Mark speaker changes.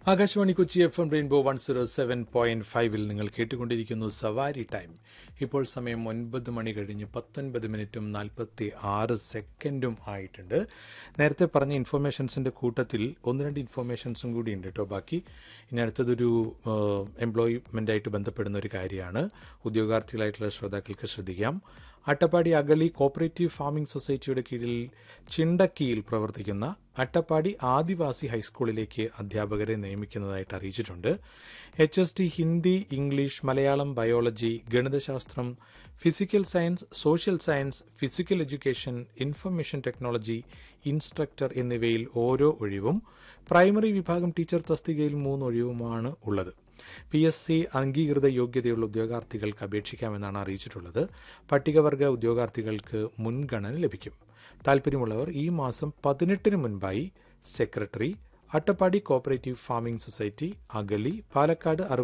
Speaker 1: Akashvani Kochi F M rainbow one zero seven point ഫൈവിൽ നിങ്ങൾ കേട്ടുകൊണ്ടിരിക്കുന്നു സവാരി ടൈം ഇപ്പോൾ സമയം ഒൻപത് മണി കഴിഞ്ഞ് പത്തൊൻപത് മിനിറ്റും നാൽപ്പത്തി ആറ് സെക്കൻഡും ആയിട്ടുണ്ട് നേരത്തെ പറഞ്ഞ ഇൻഫർമേഷൻസിന്റെ കൂട്ടത്തിൽ ഒന്ന് രണ്ട് ഇൻഫർമേഷൻസും കൂടി ഉണ്ട് കേട്ടോ ബാക്കി ഇനി അടുത്തതൊരു എംപ്ലോയ്മെന്റ് ആയിട്ട് ബന്ധപ്പെടുന്ന ഒരു കാര്യമാണ് ഉദ്യോഗാർത്ഥികളായിട്ടുള്ള ശ്രോതാക്കൾക്ക് ശ്രദ്ധിക്കാം അട്ടപ്പാടി അഗളി കോപ്പറേറ്റീവ് ഫാമിംഗ് സൊസൈറ്റിയുടെ കീഴിൽ ചിണ്ടക്കിയിൽ പ്രവർത്തിക്കുന്ന അട്ടപ്പാടി ആദിവാസി ഹൈസ്കൂളിലേക്ക് അധ്യാപകരെ നിയമിക്കുന്നതായിട്ട് അറിയിച്ചിട്ടുണ്ട് H S T Hindi English Malayalam biology ഗണിതശാസ്ത്രം physical science social science physical education information technology instructor എന്നിവയിൽ ഓരോ ഒഴിവും പ്രൈമറി വിഭാഗം ടീച്ചർ തസ്തികയിൽ മൂന്ന് ഒഴിവുമാണ് ഉള്ളത് പി എസ് സി അംഗീകൃത യോഗ്യതയുള്ള ഉദ്യോഗാർത്ഥികൾക്ക് അപേക്ഷിക്കാമെന്നാണ് അറിയിച്ചിട്ടുള്ളത് പട്ടികവർഗ ഉദ്യോഗാർത്ഥികൾക്ക് മുൻഗണന ലഭിക്കും താൽപ്പര്യമുള്ളവർ ഈ മാസം പതിനെട്ടിന് മുൻപായി secretary Attappadi cooperative farming society Agali Palakkad